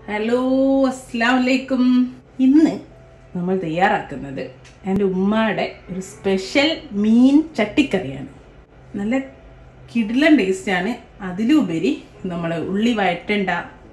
hello അസ്സാം വലൈക്കും ഇന്ന് നമ്മൾ തയ്യാറാക്കുന്നത് എൻ്റെ ഉമ്മയുടെ ഒരു സ്പെഷ്യൽ മീൻ ചട്ടിക്കറിയാണ് നല്ല കിടിലൻ ടേസ്റ്റാണ് അതിലുപരി നമ്മൾ ഉള്ളി വഴറ്റണ്ട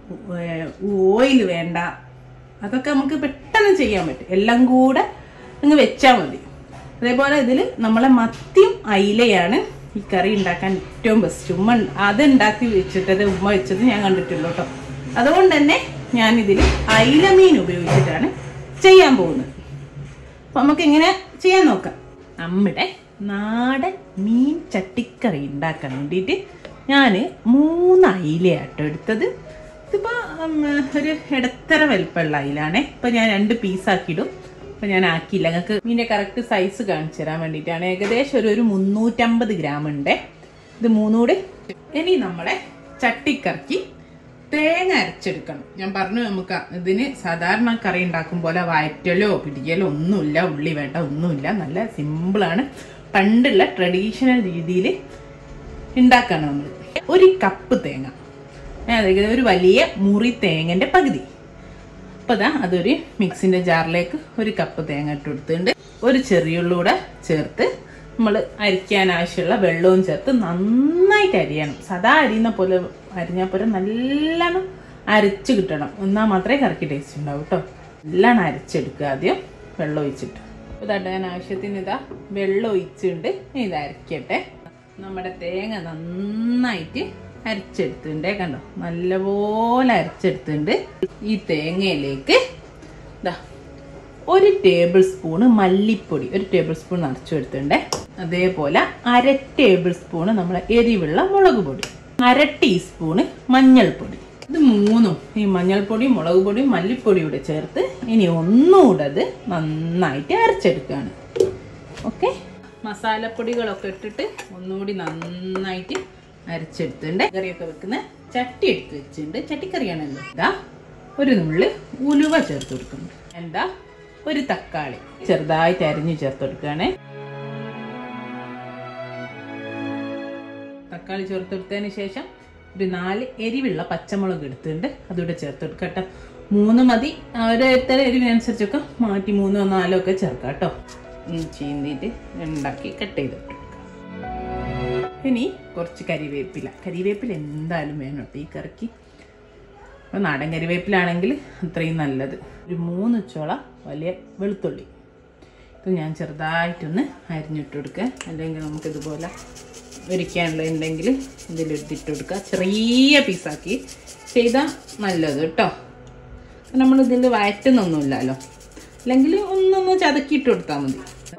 ഓയിൽ വേണ്ട അതൊക്കെ നമുക്ക് പെട്ടെന്ന് ചെയ്യാൻ പറ്റും എല്ലാം കൂടെ അങ്ങ് വെച്ചാൽ മതി അതേപോലെ ഇതിൽ നമ്മളെ മത്തിയും അയിലയാണ് ഈ കറി ഉണ്ടാക്കാൻ ഏറ്റവും ബെസ്റ്റ് ഉമ്മ അത് ഉണ്ടാക്കി വെച്ചിട്ടത് ഉമ്മ വെച്ചത് ഞാൻ കണ്ടിട്ടുള്ളൂ കേട്ടോ അതുകൊണ്ട് തന്നെ ഞാനിതിൽ അയില മീൻ ഉപയോഗിച്ചിട്ടാണ് ചെയ്യാൻ പോകുന്നത് അപ്പൊ നമുക്ക് എങ്ങനെ ചെയ്യാൻ നോക്കാം നമ്മുടെ നാടൻ മീൻ ചട്ടിക്കറി ഉണ്ടാക്കാൻ വേണ്ടിയിട്ട് ഞാൻ മൂന്ന് അയിലയാട്ടോ എടുത്തത് ഇതിപ്പോൾ ഒരു ഇടത്തര വലിപ്പമുള്ള അയിലാണേ ഇപ്പം ഞാൻ രണ്ട് പീസാക്കിയിടും അപ്പം ഞാൻ ആക്കിയില്ല ഞങ്ങൾക്ക് മീൻ്റെ കറക്റ്റ് സൈസ് കാണിച്ചു തരാൻ വേണ്ടിയിട്ടാണ് ഏകദേശം ഒരു ഒരു മുന്നൂറ്റമ്പത് ഗ്രാം ഉണ്ട് ഇത് മൂന്നുകൂടി ഇനി നമ്മളെ ചട്ടിക്കറക്കി തേങ്ങ അരച്ചെടുക്കണം ഞാൻ പറഞ്ഞു നമുക്ക് ഇതിന് സാധാരണ കറി ഉണ്ടാക്കും പോലെ വയറ്റലോ പിടിക്കലോ ഒന്നുമില്ല ഉള്ളി വേണ്ട ഒന്നുമില്ല നല്ല സിമ്പിളാണ് പണ്ടുള്ള ട്രഡീഷണൽ രീതിയിൽ ഉണ്ടാക്കണം നമ്മൾ ഒരു കപ്പ് തേങ്ങ അതായത് ഒരു വലിയ മുറി തേങ്ങൻ്റെ പകുതി അപ്പോൾ ഇതാ അതൊരു മിക്സിൻ്റെ ജാറിലേക്ക് ഒരു കപ്പ് തേങ്ങ ഇട്ട് കൊടുത്തിട്ടുണ്ട് ഒരു ചെറിയുള്ളൂടെ ചേർത്ത് നമ്മൾ അരിക്കാൻ ആവശ്യമുള്ള വെള്ളവും ചേർത്ത് നന്നായിട്ട് അരിയണം സദാ അരിയുന്ന പോലെ അരിഞ്ഞാൽ പോലെ നല്ലോണം അരച്ച് കിട്ടണം എന്നാൽ മാത്രമേ കറക്കി ടേസ്റ്റ് ഉണ്ടാവും കേട്ടോ നല്ലോണം അരച്ചെടുക്കുക ആദ്യം വെള്ളം ഒഴിച്ചിട്ട് ഇതാട്ടാൻ ആവശ്യത്തിന് ഇതാ വെള്ളം ഒഴിച്ചിട്ടുണ്ട് ഇത് അരക്കട്ടെ നമ്മുടെ തേങ്ങ നന്നായിട്ട് അരച്ചെടുത്തിട്ടുണ്ട് കണ്ടോ നല്ലപോലെ അരച്ചെടുത്തിട്ടുണ്ട് ഈ തേങ്ങയിലേക്ക് ഇതാ ഒരു ടേബിൾ സ്പൂണ് മല്ലിപ്പൊടി ഒരു ടേബിൾ സ്പൂൺ നിറച്ചു എടുത്തിട്ടുണ്ട് അതേപോലെ അര ടേബിൾ സ്പൂണ് നമ്മളെ എരിവുള്ള മുളക് പൊടി അര ടീസ്പൂണ് മഞ്ഞൾപ്പൊടി ഇത് മൂന്നും ഈ മഞ്ഞൾപ്പൊടിയും മുളക് പൊടിയും മല്ലിപ്പൊടിയും കൂടെ ചേർത്ത് ഇനി ഒന്നുകൂടെ അത് നന്നായിട്ട് അരച്ചെടുക്കുകയാണ് ഓക്കെ മസാലപ്പൊടികളൊക്കെ ഇട്ടിട്ട് ഒന്നുകൂടി നന്നായിട്ട് അരച്ചെടുത്തിട്ടുണ്ട് കറിയൊക്കെ വെക്കുന്ന ചട്ടി എടുത്ത് വെച്ചിട്ടുണ്ട് ചട്ടിക്കറിയാണല്ലോ ഇതാ ഒരു നുള്ളി ഉലുവ ചേർത്ത് കൊടുക്കുന്നു എന്താ ഒരു തക്കാളി ചെറുതായിട്ട് അരിഞ്ഞു ചേർത്ത് കൊടുക്കുകയാണേ തക്കാളി ചേർത്ത് കൊടുത്തതിന് ശേഷം ഒരു നാല് എരിവുള്ള പച്ചമുളക് എടുത്തിട്ടുണ്ട് അതുകൂടെ ചേർത്ത് കൊടുക്കട്ടോ മൂന്ന് മതി ഓരോരുത്തര എരിവിനനുസരിച്ചൊക്കെ മാറ്റി മൂന്നോ നാലോ ഒക്കെ ചേർക്കാം കേട്ടോ ചീന്തിയിട്ട് ഉണ്ടാക്കി കട്ട് ചെയ്തിട്ട് ഇനി കുറച്ച് കരിവേപ്പില കരിവേപ്പില എന്തായാലും വേണം കേട്ടോ ഈ കറിക്ക് അപ്പോൾ നാടൻ കരിവേപ്പിലാണെങ്കിൽ അത്രയും നല്ലത് ഒരു മൂന്ന് ചോള വലിയ വെളുത്തുള്ളി ഇത് ഞാൻ ചെറുതായിട്ടൊന്ന് അരിഞ്ഞിട്ട് കൊടുക്കുക അല്ലെങ്കിൽ നമുക്കിതുപോലെ ഒരിക്കാനുള്ള ഉണ്ടെങ്കിൽ ഇതിലെടുത്തിട്ട് കൊടുക്കുക ചെറിയ പീസാക്കി ചെയ്താൽ നല്ലത് കേട്ടോ നമ്മളിതിൽ വയറ്റുന്നൊന്നുമില്ലല്ലോ അല്ലെങ്കിൽ ഒന്നൊന്ന് ചതക്കിയിട്ട് കൊടുത്താൽ മതി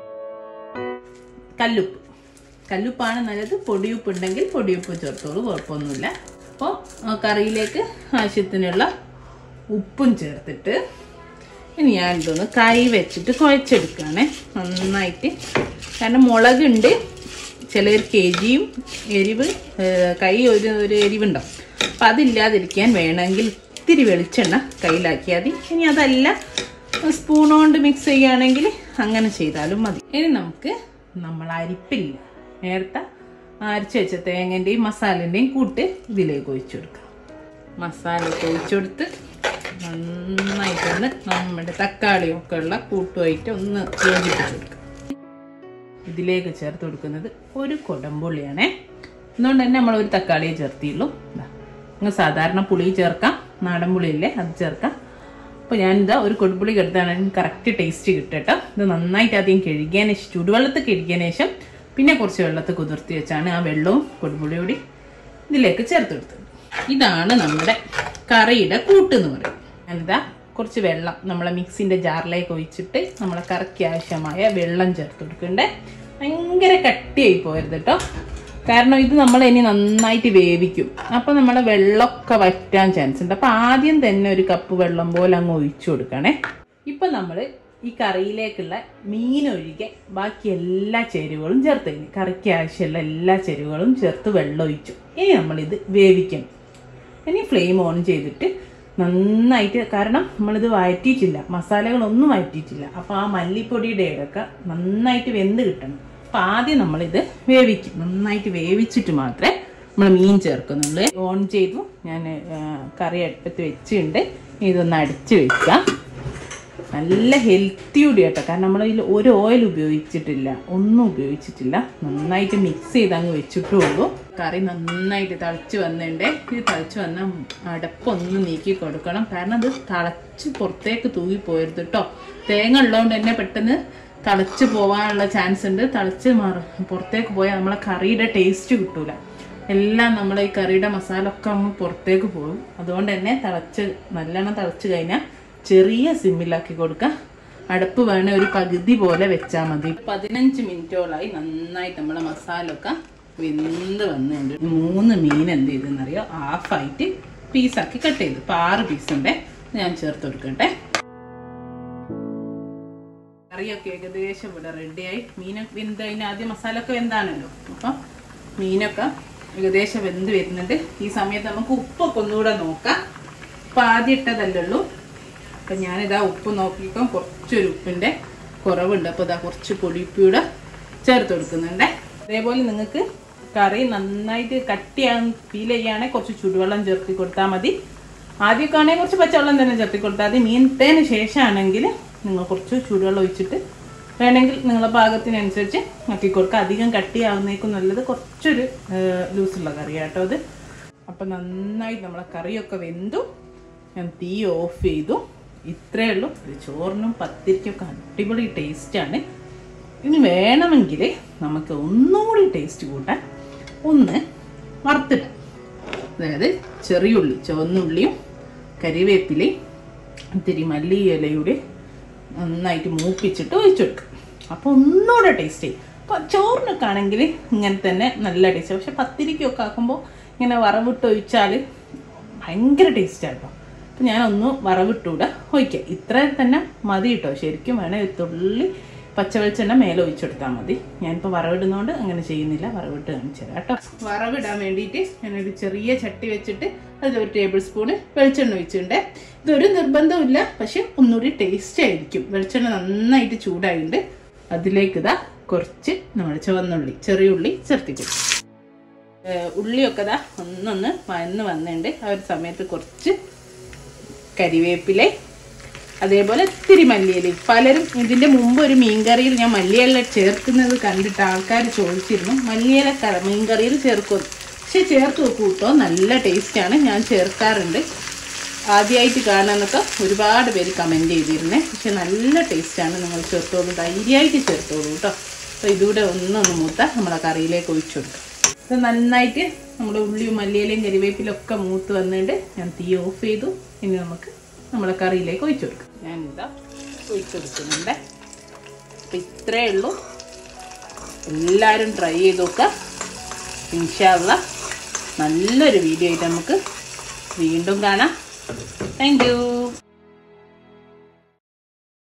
കല്ലുപ്പ് കല്ലുപ്പാണ് നല്ലത് പൊടിയുപ്പ് ഉണ്ടെങ്കിൽ പൊടിയുപ്പ് ചേർത്തോളൂ കുഴപ്പമൊന്നുമില്ല അപ്പോൾ കറിയിലേക്ക് ആവശ്യത്തിനുള്ള ഉപ്പും ചേർത്തിട്ട് ഇനി ഞാൻ ഇതൊന്ന് കൈ വെച്ചിട്ട് കുഴച്ചെടുക്കുകയാണേ നന്നായിട്ട് കാരണം മുളകുണ്ട് ചിലർക്ക് എരിയും എരിവ് കൈ ഒരു ഒരു എരിവുണ്ടാവും അപ്പം അതില്ലാതിരിക്കാൻ വേണമെങ്കിൽ ഇത്തിരി വെളിച്ചെണ്ണ കയ്യിലാക്കിയാൽ മതി ഇനി അതല്ല സ്പൂൺ കൊണ്ട് മിക്സ് ചെയ്യുകയാണെങ്കിൽ അങ്ങനെ ചെയ്താലും മതി ഇനി നമുക്ക് നമ്മൾ അരിപ്പില്ല നേരത്തെ അരച്ച് വെച്ച തേങ്ങൻ്റെയും മസാലേൻ്റെയും കൂട്ട് ഇതിലേക്ക് ഒഴിച്ചു കൊടുക്കാം മസാല ഒഴിച്ചു കൊടുത്ത് നന്നായിട്ടൊന്ന് നമ്മുടെ തക്കാളിയും ഒക്കെ ഉള്ള കൂട്ടുമായിട്ട് ഒന്ന് യോജിപ്പിച്ച് കൊടുക്കാം ഇതിലേക്ക് ചേർത്ത് കൊടുക്കുന്നത് ഒരു കൊടമ്പുള്ളിയാണേ അതുകൊണ്ട് തന്നെ നമ്മൾ ഒരു തക്കാളിയെ ചേർത്തിയുള്ളൂ നിങ്ങൾ സാധാരണ പുളി ചേർക്കാം നാടൻ പുളിയില്ലേ അത് ചേർക്കാം അപ്പോൾ ഞാനിതാ ഒരു കൊടുപ്പുളി എടുത്താണ് കറക്റ്റ് ടേസ്റ്റ് കിട്ടട്ടോ ഇത് നന്നായിട്ട് ആദ്യം കഴുകിയതിന് ശേഷം ചുടുവെള്ളത്തിൽ കഴുകിയതിന് ശേഷം പിന്നെ കുറച്ച് വെള്ളത്തിൽ കുതിർത്തി വെച്ചാണ് ആ വെള്ളവും കൊടുപ്പുളി കൂടി ഇതിലേക്ക് ചേർത്ത് കൊടുത്തത് ഇതാണ് നമ്മുടെ കറിയുടെ കൂട്ട് എന്ന് പറയും ഞാനിതാ കുറച്ച് വെള്ളം നമ്മളെ മിക്സിൻ്റെ ജാറിലേക്ക് ഒഴിച്ചിട്ട് നമ്മളെ കറിക്ക് ആവശ്യമായ വെള്ളം ചേർത്ത് കൊടുക്കണ്ടേ ഭയങ്കര കട്ടിയായി പോരുത് കേട്ടോ കാരണം ഇത് നമ്മൾ ഇനി നന്നായിട്ട് വേവിക്കും അപ്പോൾ നമ്മളെ വെള്ളമൊക്കെ വറ്റാൻ ചാൻസ് ഉണ്ട് അപ്പോൾ ആദ്യം തന്നെ ഒരു കപ്പ് വെള്ളം പോലെ അങ്ങ് ഒഴിച്ചു കൊടുക്കണേ ഇപ്പം നമ്മൾ ഈ കറിയിലേക്കുള്ള മീൻ ഒഴികെ ബാക്കി എല്ലാ ചേരുവകളും ചേർത്ത് കഴിഞ്ഞു കറിക്ക് ആവശ്യമുള്ള എല്ലാ ചേരുവകളും ചേർത്ത് വെള്ളം ഒഴിച്ചു ഇനി നമ്മളിത് വേവിക്കണം ഇനി ഫ്ലെയിം ഓൺ ചെയ്തിട്ട് നന്നായിട്ട് കാരണം നമ്മളിത് വഴറ്റിയിട്ടില്ല മസാലകളൊന്നും വഴറ്റിയിട്ടില്ല അപ്പോൾ ആ മല്ലിപ്പൊടിയുടെ ഇടയ്ക്ക് നന്നായിട്ട് വെന്ത് കിട്ടണം അപ്പം ആദ്യം നമ്മളിത് വേവിക്കും നന്നായിട്ട് വേവിച്ചിട്ട് മാത്രമേ നമ്മൾ മീൻ ചേർക്കുന്നുള്ളൂ ഓൺ ചെയ്തു ഞാൻ ആ, കറി അടുപ്പത്ത് വെച്ചിട്ടുണ്ട് ഇതൊന്ന് അടിച്ച് വെക്കാം നല്ല ഹെൽത്തി കൂടി കേട്ടോ കാരണം നമ്മളതിൽ ഒരു ഓയിൽ ഉപയോഗിച്ചിട്ടില്ല ഒന്നും ഉപയോഗിച്ചിട്ടില്ല നന്നായിട്ട് മിക്സ് ചെയ്ത് അങ്ങ് വെച്ചിട്ടേ ഉള്ളൂ കറി നന്നായിട്ട് തിളച്ച് വന്നിട്ടുണ്ട് ഇത് തിളച്ച് വന്നാൽ അടപ്പൊന്ന് നീക്കി കൊടുക്കണം കാരണം അത് തിളച്ച് പുറത്തേക്ക് തൂങ്ങി പോരുത് കേട്ടോ തേങ്ങ ഉള്ളതുകൊണ്ട് തന്നെ പെട്ടെന്ന് തിളച്ച് പോകാനുള്ള ചാൻസ് ഉണ്ട് തിളച്ച് മാറ പുറത്തേക്ക് പോയാൽ നമ്മളെ കറിയുടെ ടേസ്റ്റ് കിട്ടൂല എല്ലാം നമ്മളെ ഈ കറിയുടെ മസാല ഒക്കെ അങ്ങ് പുറത്തേക്ക് പോകും അതുകൊണ്ട് തന്നെ തിളച്ച് നല്ലോണം തിളച്ച് കഴിഞ്ഞാൽ ചെറിയ സിമ്മിലാക്കി കൊടുക്കുക അടുപ്പ് വേണേ ഒരു പകുതി പോലെ വെച്ചാൽ മതി പതിനഞ്ച് മിനിറ്റോളായി നന്നായിട്ട് നമ്മളെ മസാല ഒക്കെ വെന്ത് വന്നിട്ടുണ്ട് മൂന്ന് മീൻ എന്ത് ചെയ്തെന്നറിയോ ഹാഫായിട്ട് പീസാക്കി കട്ട് ചെയ്ത് ഇപ്പം ആറ് പീസ് ഉണ്ട് ഞാൻ ചേർത്ത് കൊടുക്കട്ടെ കറിയൊക്കെ ഏകദേശം ഇവിടെ റെഡിയായി മീനൊക്കെ വെന്ത് അതിന് ആദ്യം മസാല ഒക്കെ വെന്താണല്ലോ അപ്പം മീനൊക്കെ ഏകദേശം വെന്ത് വരുന്നുണ്ട് ഈ സമയത്ത് നമുക്ക് ഉപ്പൊക്കെ ഒന്നുകൂടെ നോക്കാം ഇപ്പം ആദ്യം ഇട്ടതല്ലുള്ളൂ അപ്പം ഞാനിതാ ഉപ്പ് നോക്കിയപ്പോൾ കുറച്ചൊരു ഉപ്പിൻ്റെ കുറവുണ്ട് അപ്പോൾ ഇതാ കുറച്ച് പൊടിപ്പിയൂടെ ചേർത്ത് കൊടുക്കുന്നുണ്ട് അതേപോലെ നിങ്ങൾക്ക് കറി നന്നായിട്ട് കട്ടിയാൻ ഫീൽ ചെയ്യുകയാണെങ്കിൽ കുറച്ച് ചുടുവെള്ളം ചേർത്തി കൊടുത്താൽ മതി ആദ്യമൊക്കെ ആണെങ്കിൽ കുറച്ച് പച്ചവെള്ളം തന്നെ ചേർത്തി കൊടുത്താൽ മതി മീനിട്ടതിന് ശേഷമാണെങ്കിൽ നിങ്ങൾ കുറച്ച് ചൂടുവെള്ളം ഒഴിച്ചിട്ട് വേണമെങ്കിൽ നിങ്ങളെ പാകത്തിനനുസരിച്ച് ആക്കി കൊടുക്കുക അധികം കട്ടിയാവുന്നേക്കും നല്ലത് കുറച്ചൊരു ലൂസുള്ള കറി കേട്ടോ അത് അപ്പം നന്നായിട്ട് നമ്മളെ കറിയൊക്കെ വെന്തു ഞാൻ തീ ഓഫ് ചെയ്തു ഇത്രയേ ഉള്ളൂ ഇത് ചോറിനും പത്തിരിക്കൊക്കെ അടിപൊളി ടേസ്റ്റാണ് ഇനി വേണമെങ്കിൽ നമുക്ക് ഒന്നുകൂടി ടേസ്റ്റ് കൂട്ടാൻ ഒന്ന് വറുത്തിടാം അതായത് ചെറിയുള്ളി ചുവന്നുള്ളിയും കരിവേപ്പിലയും ഇത്തിരി മല്ലി ഇലയൂടെ നന്നായിട്ട് മൂപ്പിച്ചിട്ട് ഒഴിച്ചു കൊടുക്കും അപ്പോൾ ഒന്നുകൂടെ ടേസ്റ്റ് ചെയ്യും അപ്പോൾ ചോറിനൊക്കെ ആണെങ്കിൽ ഇങ്ങനെ തന്നെ നല്ല ടേസ്റ്റ് പക്ഷെ പത്തിരിക്കൊക്കെ ആക്കുമ്പോൾ ഇങ്ങനെ വറവിട്ട് ഒഴിച്ചാൽ ഭയങ്കര ടേസ്റ്റാണ് കേട്ടോ അപ്പം ഞാനൊന്ന് വറവിട്ടൂടെ ഒഴിക്കാം ഇത്ര തന്നെ മതി കേട്ടോ ശരിക്കും വേണേൽ ഒരു തുള്ളി പച്ചവെളിച്ചെണ്ണ മേലെ ഒഴിച്ചെടുത്താൽ മതി ഞാനിപ്പോൾ വറവിടുന്നതുകൊണ്ട് അങ്ങനെ ചെയ്യുന്നില്ല വറവിട്ട് കാണിച്ചു തരാം കേട്ടോ വറവിടാൻ വേണ്ടിയിട്ട് ഞാനൊരു ചെറിയ ചട്ടി വെച്ചിട്ട് അതിലൊരു ടേബിൾ സ്പൂണ് വെളിച്ചെണ്ണ ഒഴിച്ചിട്ടുണ്ട് ഇതൊരു നിർബന്ധമില്ല പക്ഷെ ഒന്നുകൂടി ടേസ്റ്റ് ആയിരിക്കും വെളിച്ചെണ്ണ നന്നായിട്ട് ചൂടായിട്ടുണ്ട് അതിലേക്ക് ഇതാ കുറച്ച് നമ്മുടെ ചുവന്നുള്ളി ചെറിയ ഉള്ളി ചേർത്തിക്കും ഉള്ളിയൊക്കെ ഇതാ ഒന്നൊന്ന് വന്ന് വന്നിട്ടുണ്ട് ആ ഒരു സമയത്ത് കുറച്ച് കരിവേപ്പില അതേപോലെ ഇത്തിരി മല്ലിയില പലരും ഇതിൻ്റെ മുമ്പ് ഒരു മീൻകറിയിൽ ഞാൻ മല്ലിയില ചേർക്കുന്നത് കണ്ടിട്ട് ആൾക്കാർ ചോദിച്ചിരുന്നു മല്ലിയില ക മീൻകറിയിൽ ചേർക്കും പക്ഷെ ചേർത്ത് വെക്കും കേട്ടോ നല്ല ടേസ്റ്റാണ് ഞാൻ ചേർക്കാറുണ്ട് ആദ്യമായിട്ട് കാണാനൊക്കെ ഒരുപാട് പേര് കമൻറ്റ് ചെയ്തിരുന്നേ പക്ഷെ നല്ല ടേസ്റ്റാണ് നിങ്ങൾ ചേർത്തോളൂ ധൈര്യമായിട്ട് ചേർത്തോളൂ കേട്ടോ അപ്പോൾ ഇതുകൂടെ ഒന്നൊന്ന് മൂത്ത നമ്മളെ കറിയിലേക്ക് ഒഴിച്ചു കൊടുക്കാം ഇത് നന്നായിട്ട് നമ്മുടെ ഉള്ളിയും മല്ലിയിലയും കരിവേപ്പിലും ഒക്കെ മൂത്ത് വന്നിട്ട് ഞാൻ തീ ഓഫ് ചെയ്തു ഇനി നമുക്ക് നമ്മളെ കറിയിലേക്ക് ഒഴിച്ചു കൊടുക്കാം ഞാൻ ഇതാ ഒഴിച്ചു കൊടുക്കുന്നുണ്ട് അപ്പം ഇത്രയേ ഉള്ളൂ എല്ലാവരും ട്രൈ ചെയ്ത് നോക്കുക ഇൻഷാല്ല നല്ലൊരു വീഡിയോ ആയിട്ട് നമുക്ക് വീണ്ടും കാണാം താങ്ക് യു